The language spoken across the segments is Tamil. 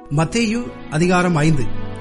மத்தேயு அதிகாரம் ஐந்து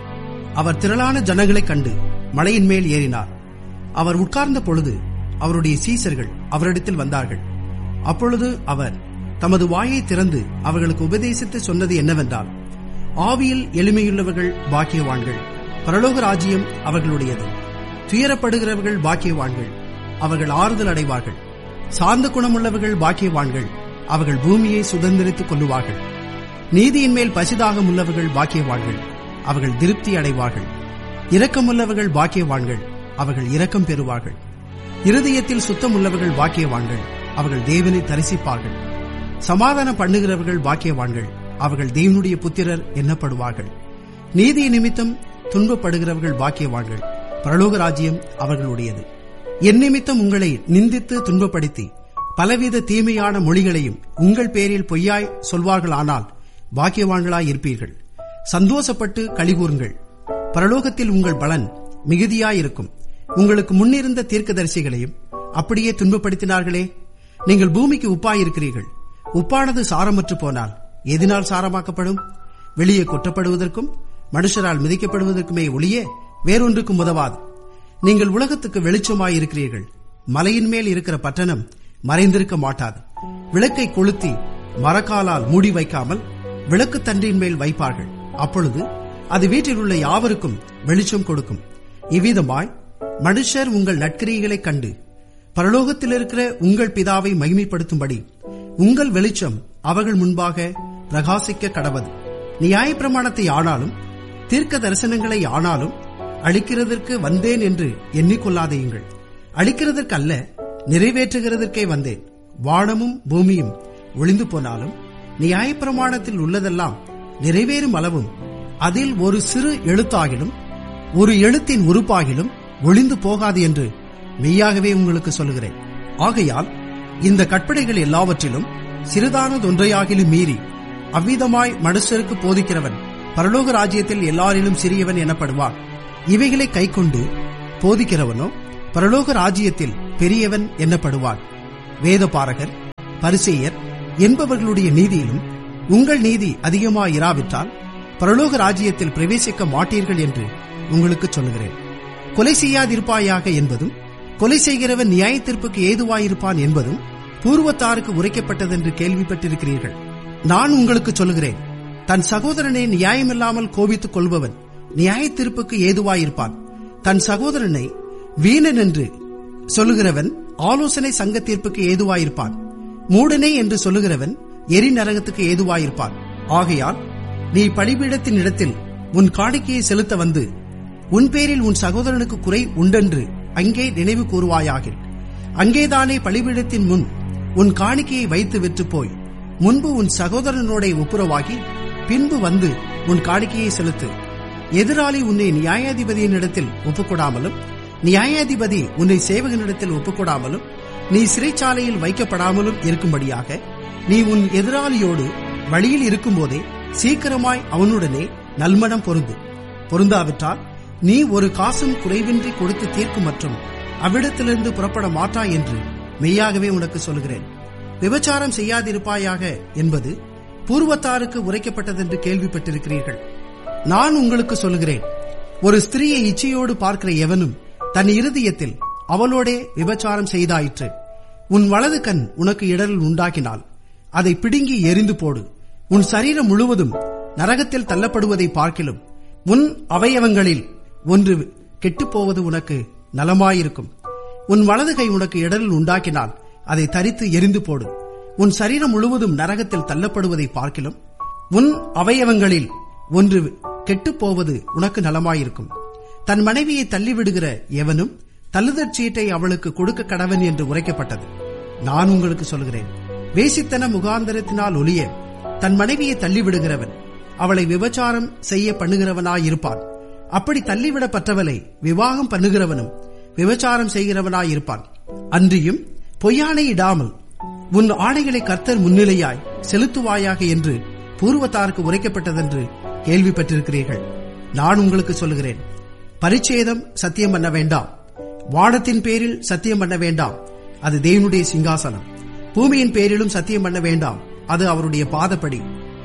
அவர் திரளான ஜனங்களைக் கண்டு மலையின் மேல் ஏறினார் அவர் உட்கார்ந்த பொழுது அவருடைய சீசர்கள் அவரிடத்தில் வந்தார்கள் அப்பொழுது அவர் தமது வாயை திறந்து அவர்களுக்கு உபதேசித்து சொன்னது என்னவென்றால் ஆவியில் எளிமையுள்ளவர்கள் பாக்கியவான்கள் பரலோக ராஜ்யம் அவர்களுடையது துயரப்படுகிறவர்கள் பாக்கியவான்கள் அவர்கள் ஆறுதல் அடைவார்கள் சார்ந்த குணமுள்ளவர்கள் பாக்கியவான்கள் அவர்கள் பூமியை சுதந்திரித்துக் கொள்ளுவார்கள் நீதியின் மேல் பசிதாகம் உள்ளவர்கள் பாக்கியவான்கள் அவர்கள் திருப்தி அடைவார்கள் இரக்கமுள்ளவர்கள் பாக்கியவான்கள் அவர்கள் இரக்கம் பெறுவார்கள் இருதயத்தில் சுத்தம் உள்ளவர்கள் பாக்கியவான்கள் அவர்கள் தேவனை தரிசிப்பார்கள் சமாதானம் பண்ணுகிறவர்கள் பாக்கியவான்கள் அவர்கள் தேவனுடைய புத்திரர் எண்ணப்படுவார்கள் நீதி நிமித்தம் துன்பப்படுகிறவர்கள் பாக்கியவான்கள் பரலோக ராஜ்யம் அவர்களுடையது என் நிமித்தம் உங்களை நிந்தித்து துன்பப்படுத்தி பலவித தீமையான மொழிகளையும் உங்கள் பேரில் பொய்யாய் சொல்வார்களானால் பாக்கியவான்களாய் இருப்பீர்கள் சந்தோஷப்பட்டு கழிகூறுங்கள் பரலோகத்தில் உங்கள் பலன் மிகுதியாயிருக்கும் உங்களுக்கு முன்னிருந்த தீர்க்கதரிசிகளையும் அப்படியே துன்பப்படுத்தினார்களே நீங்கள் பூமிக்கு உப்பாயிருக்கிறீர்கள் உப்பானது சாரமற்று போனால் எதினால் சாரமாக்கப்படும் வெளியே கொட்டப்படுவதற்கும் மனுஷரால் மிதிக்கப்படுவதற்குமே ஒளியே வேறொன்றுக்கும் உதவாது நீங்கள் உலகத்துக்கு வெளிச்சமாயிருக்கிறீர்கள் மலையின் மேல் இருக்கிற பட்டணம் மறைந்திருக்க மாட்டாது விளக்கை கொளுத்தி மரக்காலால் மூடி வைக்காமல் விளக்கு தண்டின் மேல் வைப்பார்கள் அப்பொழுது அது வீட்டில் உள்ள யாவருக்கும் வெளிச்சம் கொடுக்கும் இவ்விதமாய் மனுஷர் உங்கள் நற்கிரியைகளைக் கண்டு பரலோகத்தில் இருக்கிற உங்கள் பிதாவை மகிமைப்படுத்தும்படி உங்கள் வெளிச்சம் அவர்கள் முன்பாக பிரகாசிக்க கடவது நியாய பிரமாணத்தை ஆனாலும் தீர்க்க தரிசனங்களை ஆனாலும் அழிக்கிறதற்கு வந்தேன் என்று எண்ணிக்கொள்ளாதேயுங்கள் அழிக்கிறதற்கு அல்ல நிறைவேற்றுகிறதற்கே வந்தேன் வானமும் பூமியும் ஒளிந்து போனாலும் நியாயப்பிரமாணத்தில் உள்ளதெல்லாம் நிறைவேறும் அளவும் அதில் ஒரு சிறு எழுத்தாகிலும் ஒரு எழுத்தின் உறுப்பாகிலும் ஒளிந்து போகாது என்று மெய்யாகவே உங்களுக்கு சொல்லுகிறேன் ஆகையால் இந்த கற்பனைகள் எல்லாவற்றிலும் சிறிதானதொன்றையாகிலும் மீறி அவ்விதமாய் மனுஷருக்கு போதிக்கிறவன் பரலோக ராஜ்யத்தில் எல்லாரிலும் சிறியவன் எனப்படுவான் இவைகளை கைக்கொண்டு போதிக்கிறவனோ பரலோக ராஜ்யத்தில் பெரியவன் எண்ணப்படுவான் வேதபாரகர் பரிசேயர் என்பவர்களுடைய நீதியிலும் உங்கள் நீதி அதிகமாயிராவிட்டால் பரலோக ராஜ்யத்தில் பிரவேசிக்க மாட்டீர்கள் என்று உங்களுக்கு சொல்லுகிறேன் கொலை செய்யாதிருப்பாயாக என்பதும் கொலை செய்கிறவன் நியாய தீர்ப்புக்கு ஏதுவாயிருப்பான் என்பதும் பூர்வத்தாருக்கு உரைக்கப்பட்டதென்று கேள்விப்பட்டிருக்கிறீர்கள் நான் உங்களுக்கு சொல்லுகிறேன் தன் சகோதரனை நியாயமில்லாமல் கோபித்துக் கொள்பவன் நியாய தீர்ப்புக்கு ஏதுவாயிருப்பான் தன் சகோதரனை வீணன் என்று சொல்லுகிறவன் ஆலோசனை சங்க தீர்ப்புக்கு ஏதுவாயிருப்பான் மூடனே என்று சொல்லுகிறவன் எரி நரகத்துக்கு ஏதுவாயிருப்பான் ஆகையால் நீ பலிபீடத்தின் இடத்தில் உன் காணிக்கையை செலுத்த வந்து உன் பேரில் உன் சகோதரனுக்கு குறை உண்டென்று அங்கே நினைவு கூறுவாயாக அங்கேதானே பலிபீடத்தின் முன் உன் காணிக்கையை வைத்து விற்று போய் முன்பு உன் சகோதரனோட ஒப்புரவாகி பின்பு வந்து உன் காணிக்கையை செலுத்து எதிராளி உன்னை நியாயாதிபதியினிடத்தில் ஒப்புக்கொடாமலும் நியாயாதிபதி உன்னை சேவகனிடத்தில் ஒப்புக்கொடாமலும் நீ சிறைச்சாலையில் வைக்கப்படாமலும் இருக்கும்படியாக நீ உன் எதிராளியோடு வழியில் இருக்கும்போதே சீக்கிரமாய் அவனுடனே நல்மனம் பொருந்து பொருந்தாவிட்டால் நீ ஒரு காசும் குறைவின்றி கொடுத்து தீர்க்கும் மற்றும் அவ்விடத்திலிருந்து புறப்பட மாட்டாய் என்று மெய்யாகவே உனக்கு சொல்கிறேன் விபச்சாரம் செய்யாதிருப்பாயாக என்பது பூர்வத்தாருக்கு உரைக்கப்பட்டதென்று கேள்விப்பட்டிருக்கிறீர்கள் நான் உங்களுக்கு சொல்லுகிறேன் ஒரு ஸ்திரீயை இச்சையோடு பார்க்கிற எவனும் தன் இருதயத்தில் அவளோடே விபச்சாரம் செய்தாயிற்று உன் வலது கண் உனக்கு இடரில் உண்டாக்கினால் அதை பிடுங்கி எரிந்து போடு உன் சரீரம் முழுவதும் நரகத்தில் தள்ளப்படுவதை பார்க்கிலும் உன் அவயவங்களில் ஒன்று கெட்டுப்போவது உனக்கு நலமாயிருக்கும் உன் வலது கை உனக்கு இடரில் உண்டாக்கினால் அதை தரித்து எரிந்து போடு உன் சரீரம் முழுவதும் நரகத்தில் தள்ளப்படுவதை பார்க்கிலும் உன் அவயவங்களில் ஒன்று கெட்டுப்போவது உனக்கு நலமாயிருக்கும் தன் மனைவியை தள்ளிவிடுகிற எவனும் தள்ளுதற் சீட்டை அவளுக்கு கொடுக்க கடவன் என்று உரைக்கப்பட்டது நான் உங்களுக்கு சொல்கிறேன் வேசித்தன முகாந்தரத்தினால் ஒளிய தன் மனைவியை தள்ளிவிடுகிறவன் அவளை விபச்சாரம் செய்ய பண்ணுகிறவனாயிருப்பான் அப்படி தள்ளிவிடப்பட்டவளை விவாகம் பண்ணுகிறவனும் விபச்சாரம் செய்கிறவனாயிருப்பான் அன்றியும் பொய்யானை இடாமல் உன் ஆணைகளை கர்த்தர் முன்னிலையாய் செலுத்துவாயாக என்று பூர்வத்தாருக்கு உரைக்கப்பட்டதென்று கேள்விப்பட்டிருக்கிறீர்கள் நான் உங்களுக்கு சொல்லுகிறேன் பரிச்சேதம் சத்தியம் பண்ண வேண்டாம் வானத்தின் பேரில் சத்தியம் பண்ண வேண்டாம் அது தேவனுடைய சிங்காசனம் பூமியின் பேரிலும் சத்தியம் பண்ண வேண்டாம் அது அவருடைய பாதப்படி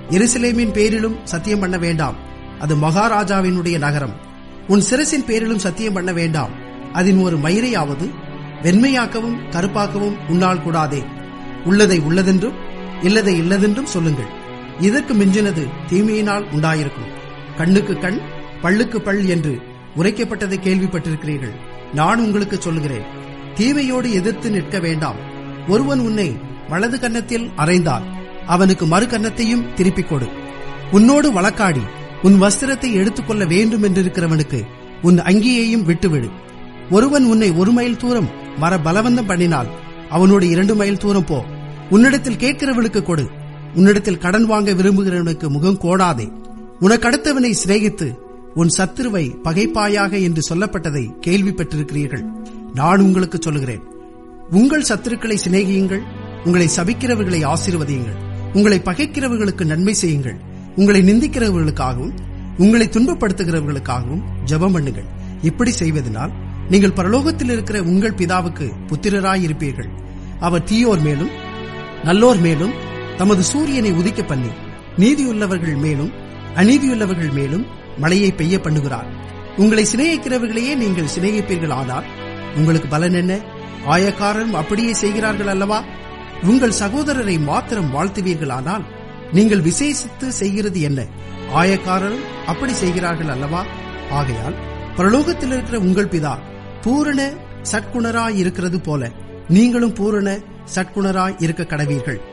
எருசலேமின் பேரிலும் சத்தியம் பண்ண வேண்டாம் அது மகாராஜாவினுடைய நகரம் உன் சிரசின் பேரிலும் சத்தியம் பண்ண வேண்டாம் அதன் ஒரு மயிரையாவது வெண்மையாக்கவும் கருப்பாக்கவும் உன்னால் கூடாதே உள்ளதை உள்ளதென்றும் இல்லதை இல்லதென்றும் சொல்லுங்கள் இதற்கு மிஞ்சினது தீமையினால் உண்டாயிருக்கும் கண்ணுக்கு கண் பல்லுக்கு பல் என்று உரைக்கப்பட்டதை கேள்விப்பட்டிருக்கிறீர்கள் நான் உங்களுக்கு சொல்லுகிறேன் தீமையோடு எதிர்த்து நிற்க வேண்டாம் ஒருவன் உன்னை வலது கன்னத்தில் அறைந்தால் அவனுக்கு மறு கன்னத்தையும் திருப்பிக் கொடு உன்னோடு வழக்காடி உன் வஸ்திரத்தை எடுத்துக்கொள்ள வேண்டும் என்றிருக்கிறவனுக்கு உன் அங்கியையும் விட்டுவிடு ஒருவன் உன்னை ஒரு மைல் தூரம் வர பலவந்தம் பண்ணினால் அவனோடு இரண்டு மைல் தூரம் போ உன்னிடத்தில் கேட்கிறவனுக்கு கொடு உன்னிடத்தில் கடன் வாங்க விரும்புகிறவனுக்கு முகம் கோடாதே உனக்கு அடுத்தவனை சிநேகித்து உன் சத்துருவை பகைப்பாயாக என்று சொல்லப்பட்டதை கேள்விப்பட்டிருக்கிறீர்கள் நான் உங்களுக்கு சொல்லுகிறேன் உங்கள் சத்துருக்களை சிநேகியுங்கள் உங்களை சபிக்கிறவர்களை ஆசீர்வதியுங்கள் உங்களை பகைக்கிறவர்களுக்கு நன்மை செய்யுங்கள் உங்களை நிந்திக்கிறவர்களுக்காகவும் உங்களை துன்பப்படுத்துகிறவர்களுக்காகவும் ஜெபம் பண்ணுங்கள் இப்படி செய்வதனால் நீங்கள் பரலோகத்தில் இருக்கிற உங்கள் பிதாவுக்கு புத்திரராயிருப்பீர்கள் அவர் தீயோர் மேலும் நல்லோர் மேலும் தமது சூரியனை உதிக்க பண்ணி நீதியுள்ளவர்கள் மேலும் அநீதியுள்ளவர்கள் மேலும் மழையை பெய்ய பண்ணுகிறார் உங்களை சிநேகிக்கிறவர்களையே நீங்கள் சிநேகிப்பீர்கள் ஆனால் உங்களுக்கு பலன் என்ன ஆயக்காரரும் அப்படியே செய்கிறார்கள் அல்லவா உங்கள் சகோதரரை மாத்திரம் வாழ்த்துவீர்கள் ஆனால் நீங்கள் விசேஷித்து செய்கிறது என்ன ஆயக்காரரும் அப்படி செய்கிறார்கள் அல்லவா ஆகையால் பரலோகத்தில் இருக்கிற உங்கள் பிதா பூரண சட்குணராய் இருக்கிறது போல நீங்களும் பூரண சட்குணராய் இருக்க கடவீர்கள்